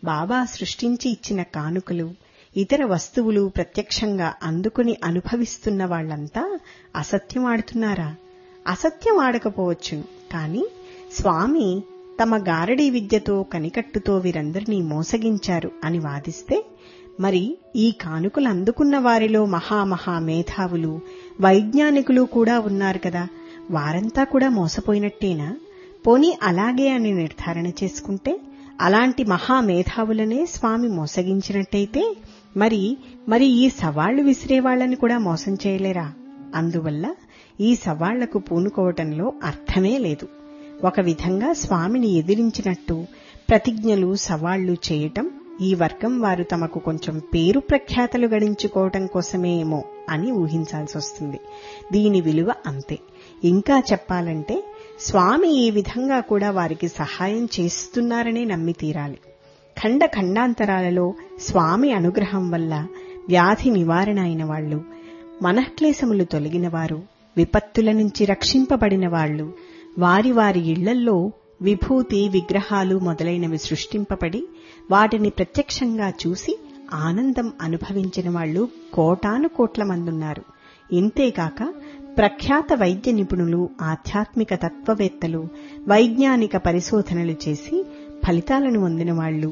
బాబా సృష్టించి ఇచ్చిన కానుకలు ఇతర వస్తువులు ప్రత్యక్షంగా అందుకుని అనుభవిస్తున్న వాళ్లంతా అసత్యం ఆడుతున్నారా అసత్యం ఆడకపోవచ్చును కాని స్వామి తమ గారడీ విద్యతో కనికట్టుతో వీరందరినీ మోసగించారు అని వాదిస్తే మరి ఈ కానుకలు అందుకున్న వారిలో మహామహా మేధావులు వైజ్ఞానికులు కూడా ఉన్నారు కదా వారంతా కూడా మోసపోయినట్టేనా పోనీ అలాగే అని నిర్ధారణ చేసుకుంటే అలాంటి మహామేధావులనే స్వామి మోసగించినట్టయితే మరి మరి ఈ సవాళ్లు విసిరేవాళ్లని కూడా మోసం చేయలేరా అందువల్ల ఈ సవాళ్లకు పూనుకోవటంలో అర్థమే లేదు ఒక విధంగా స్వామిని ఎదిరించినట్టు ప్రతిజ్ఞలు సవాళ్లు చేయటం ఈ వర్గం వారు తమకు కొంచెం పేరు ప్రఖ్యాతలు గడించుకోవటం కోసమేమో అని ఊహించాల్సి వస్తుంది దీని విలువ అంతే ఇంకా చెప్పాలంటే స్వామి ఈ విధంగా కూడా వారికి సహాయం చేస్తున్నారనే నమ్మి తీరాలి ఖండ ఖండాంతరాలలో స్వామి అనుగ్రహం వల్ల వ్యాధి నివారణ అయిన వాళ్లు మనఃక్లేశములు తొలగిన వారు విపత్తుల నుంచి రక్షింపబడిన వాళ్లు వారి వారి ఇళ్లల్లో విభూతి విగ్రహాలు మొదలైనవి సృష్టింపబడి వాటిని ప్రత్యక్షంగా చూసి ఆనందం అనుభవించిన వాళ్లు కోటాను కోట్ల మందున్నారు ఇంతేకాక ప్రఖ్యాత వైద్య నిపుణులు ఆధ్యాత్మిక తత్వవేత్తలు వైజ్ఞానిక పరిశోధనలు చేసి ఫలితాలను పొందిన వాళ్లు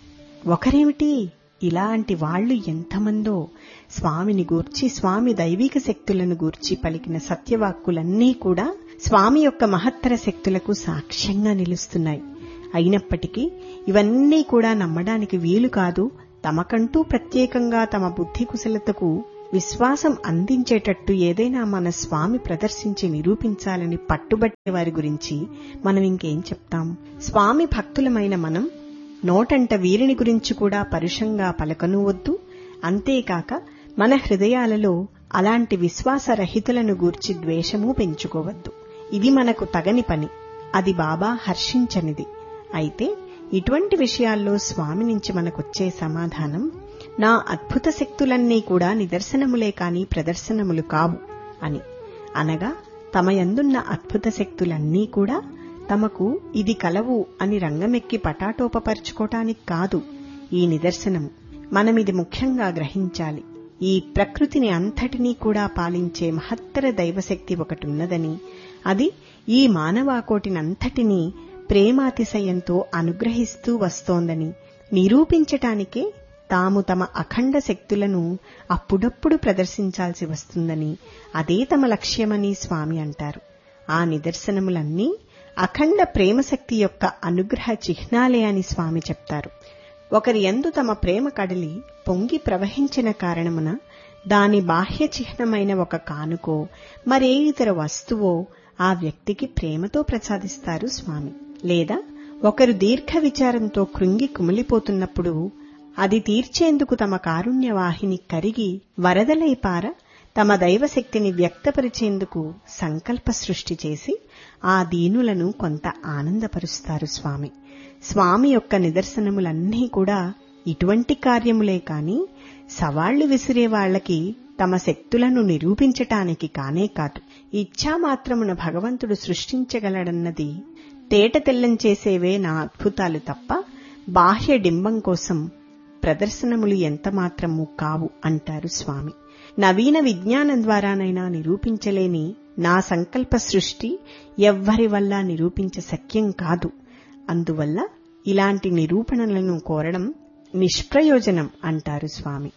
ఒకరేమిటి ఇలాంటి వాళ్లు ఎంతమందో స్వామిని గూర్చి స్వామి దైవిక శక్తులను గూర్చి పలికిన సత్యవాక్కులన్నీ కూడా స్వామి యొక్క మహత్తర శక్తులకు సాక్ష్యంగా నిలుస్తున్నాయి అయినప్పటికీ ఇవన్నీ కూడా నమ్మడానికి వీలు కాదు తమకంటూ ప్రత్యేకంగా తమ బుద్ధి కుశలతకు విశ్వాసం అందించేటట్టు ఏదైనా మన స్వామి ప్రదర్శించి నిరూపించాలని పట్టుబట్టే వారి గురించి మనం ఇంకేం చెప్తాం స్వామి భక్తులమైన మనం నోటంట వీరిని గురించి కూడా పరుషంగా పలకను వద్దు అంతేకాక మన హృదయాలలో అలాంటి విశ్వాసరహితులను గూర్చి ద్వేషము పెంచుకోవద్దు ఇది మనకు తగని పని అది బాబా హర్షించనిది అయితే ఇటువంటి విషయాల్లో స్వామి నుంచి మనకొచ్చే సమాధానం నా అద్భుత శక్తులన్నీ కూడా నిదర్శనములే కాని ప్రదర్శనములు కావు అని అనగా తమ యందున్న అద్భుత శక్తులన్నీ కూడా తమకు ఇది కలవు అని రంగమెక్కి పటాటోపపరుచుకోటానికి కాదు ఈ నిదర్శనము మనమిది ముఖ్యంగా గ్రహించాలి ఈ ప్రకృతిని అంతటినీ కూడా పాలించే మహత్తర దైవశక్తి ఒకటున్నదని అది ఈ మానవాకోటినంతటినీ ప్రేమాతిశయంతో అనుగ్రహిస్తూ వస్తోందని నిరూపించటానికే తాము తమ అఖండ శక్తులను అప్పుడప్పుడు ప్రదర్శించాల్సి వస్తుందని అదే తమ లక్ష్యమని స్వామి అంటారు ఆ నిదర్శనములన్నీ అఖండ ప్రేమశక్తి యొక్క అనుగ్రహ చిహ్నాలే అని స్వామి చెప్తారు ఒకరి ఎందు తమ ప్రేమ కడలి పొంగి ప్రవహించిన కారణమున దాని బాహ్య చిహ్నమైన ఒక కానుకో మరే ఇతర వస్తువో ఆ వ్యక్తికి ప్రేమతో ప్రసాదిస్తారు స్వామి లేదా ఒకరు దీర్ఘ విచారంతో కృంగి కుమిలిపోతున్నప్పుడు అది తీర్చేందుకు తమ కారుణ్యవాహిని కరిగి వరదలైపార తమ దైవశక్తిని వ్యక్తపరిచేందుకు సంకల్ప సృష్టి చేసి ఆ దీనులను కొంత ఆనందపరుస్తారు స్వామి స్వామి యొక్క నిదర్శనములన్నీ కూడా ఇటువంటి కార్యములే కాని సవాళ్లు విసిరే వాళ్లకి తమ శక్తులను నిరూపించటానికి కానే కాదు ఇచ్ఛామాత్రమున భగవంతుడు సృష్టించగలడన్నది తేట తెల్లం చేసేవే నా అద్భుతాలు తప్ప బాహ్య డింబం కోసం ప్రదర్శనములు ఎంతమాత్రము కావు అంటారు స్వామి నవీన విజ్ఞానం ద్వారానైనా నిరూపించలేని నా సంకల్ప సృష్టి ఎవ్వరి వల్ల నిరూపించ శక్యం కాదు అందువల్ల ఇలాంటి నిరూపణలను కోరడం నిష్ప్రయోజనం అంటారు స్వామి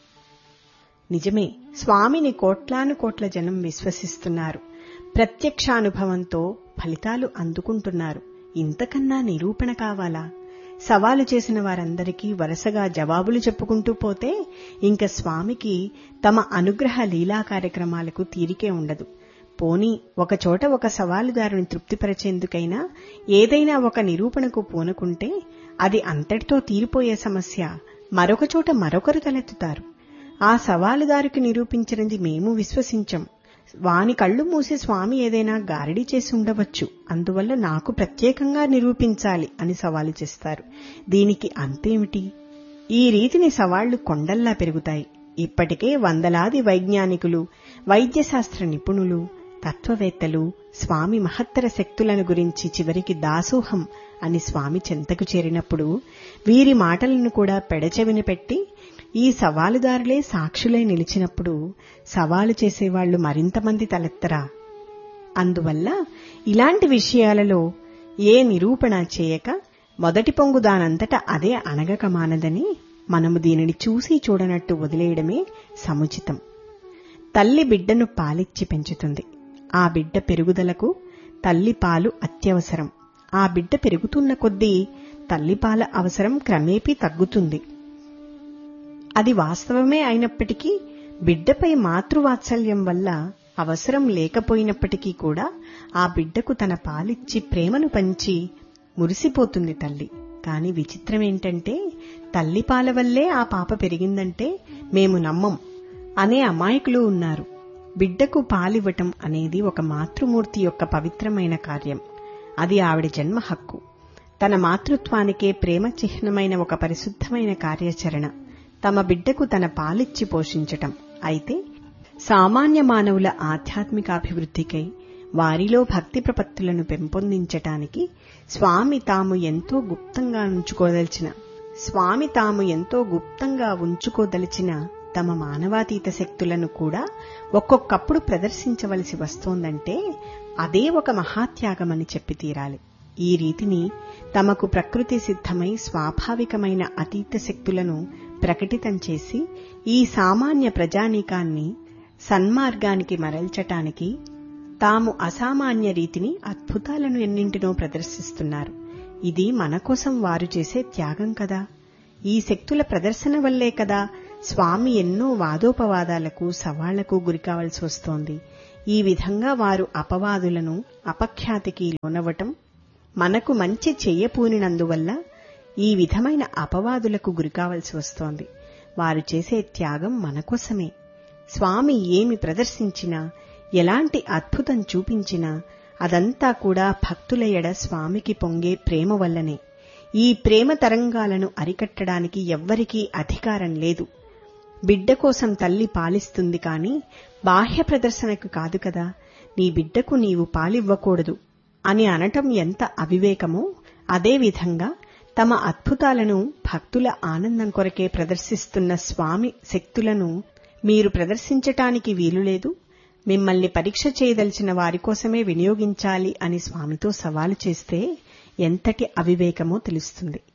నిజమే స్వామిని కోట్లాను కోట్ల జనం విశ్వసిస్తున్నారు ప్రత్యక్షానుభవంతో ఫలితాలు అందుకుంటున్నారు ఇంతకన్నా నిరూపణ కావాలా సవాలు చేసిన వారందరికీ వరుసగా జవాబులు చెప్పుకుంటూ పోతే ఇంక స్వామికి తమ అనుగ్రహ లీలా కార్యక్రమాలకు తీరికే ఉండదు పోని ఒకచోట ఒక సవాలుదారుని తృప్తిపరిచేందుకైనా ఏదైనా ఒక నిరూపణకు పూనుకుంటే అది అంతటితో తీరిపోయే సమస్య మరొక చోట మరొకరు తలెత్తుతారు ఆ సవాలుదారికి నిరూపించినది మేము విశ్వసించం వాని కళ్ళు మూసి స్వామి ఏదైనా గారడీ చేసి ఉండవచ్చు అందువల్ల నాకు ప్రత్యేకంగా నిరూపించాలి అని సవాలు చేస్తారు దీనికి అంతేమిటి ఈ రీతిని సవాళ్లు కొండల్లా పెరుగుతాయి ఇప్పటికే వందలాది వైజ్ఞానికులు వైద్యశాస్త్ర నిపుణులు తత్వవేత్తలు స్వామి మహత్తర శక్తులను గురించి చివరికి దాసోహం అని స్వామి చెంతకు చేరినప్పుడు వీరి మాటలను కూడా పెడచెవిన పెట్టి ఈ సవాలుదారులే సాక్షులై నిలిచినప్పుడు సవాలు చేసేవాళ్లు మరింతమంది తలెత్తరా అందువల్ల ఇలాంటి విషయాలలో ఏ నిరూపణ చేయక మొదటి పొంగు దానంతట అదే అనగక మానదని మనము దీనిని చూసి చూడనట్టు వదిలేయడమే సముచితం తల్లి బిడ్డను పాలిచ్చి పెంచుతుంది ఆ బిడ్డ పెరుగుదలకు తల్లి పాలు అత్యవసరం ఆ బిడ్డ పెరుగుతున్న కొద్దీ తల్లిపాల అవసరం క్రమేపీ తగ్గుతుంది అది వాస్తవమే అయినప్పటికీ బిడ్డపై మాతృవాత్సల్యం వల్ల అవసరం లేకపోయినప్పటికీ కూడా ఆ బిడ్డకు తన పాలిచ్చి ప్రేమను పంచి మురిసిపోతుంది తల్లి కాని విచిత్రమేంటంటే తల్లి పాల వల్లే ఆ పాప పెరిగిందంటే మేము నమ్మం అనే అమాయకులు ఉన్నారు బిడ్డకు పాలివ్వటం అనేది ఒక మాతృమూర్తి యొక్క పవిత్రమైన కార్యం అది ఆవిడ జన్మ హక్కు తన మాతృత్వానికే ప్రేమ చిహ్నమైన ఒక పరిశుద్ధమైన కార్యాచరణ తమ బిడ్డకు తన పాలిచ్చి పోషించటం అయితే సామాన్య మానవుల ఆధ్యాత్మికాభివృద్ధికై వారిలో భక్తి ప్రపత్తులను పెంపొందించటానికి స్వామి తాము ఎంతో గుప్తంగా ఉంచుకోదలిచిన స్వామి తాము ఎంతో గుప్తంగా ఉంచుకోదలిచిన తమ మానవాతీత శక్తులను కూడా ఒక్కొక్కప్పుడు ప్రదర్శించవలసి వస్తోందంటే అదే ఒక మహాత్యాగమని చెప్పి తీరాలి ఈ రీతిని తమకు ప్రకృతి సిద్ధమై స్వాభావికమైన అతీత శక్తులను ప్రకటితం చేసి ఈ సామాన్య ప్రజానీకాన్ని సన్మార్గానికి మరల్చటానికి తాము అసామాన్య రీతిని అద్భుతాలను ఎన్నింటినో ప్రదర్శిస్తున్నారు ఇది మన కోసం వారు చేసే త్యాగం కదా ఈ శక్తుల ప్రదర్శన వల్లే కదా స్వామి ఎన్నో వాదోపవాదాలకు సవాళ్లకు గురికావలసి వస్తోంది ఈ విధంగా వారు అపవాదులను అపఖ్యాతికి లోనవటం మనకు మంచి చెయ్యపూనినందువల్ల ఈ విధమైన అపవాదులకు గురికావలసి వస్తోంది వారు చేసే త్యాగం మనకోసమే స్వామి ఏమి ప్రదర్శించినా ఎలాంటి అద్భుతం చూపించినా అదంతా కూడా భక్తుల ఎడ స్వామికి పొంగే ప్రేమ వల్లనే ఈ ప్రేమ తరంగాలను అరికట్టడానికి ఎవ్వరికీ అధికారం లేదు బిడ్డ కోసం తల్లి పాలిస్తుంది కాని బాహ్య ప్రదర్శనకు కాదు కదా నీ బిడ్డకు నీవు పాలివ్వకూడదు అని అనటం ఎంత అవివేకమో అదేవిధంగా తమ అద్భుతాలను భక్తుల ఆనందం కొరకే ప్రదర్శిస్తున్న స్వామి శక్తులను మీరు ప్రదర్శించటానికి వీలులేదు మిమ్మల్ని పరీక్ష చేయదలిచిన వారి కోసమే వినియోగించాలి అని స్వామితో సవాలు చేస్తే ఎంతటి అవివేకమో తెలుస్తుంది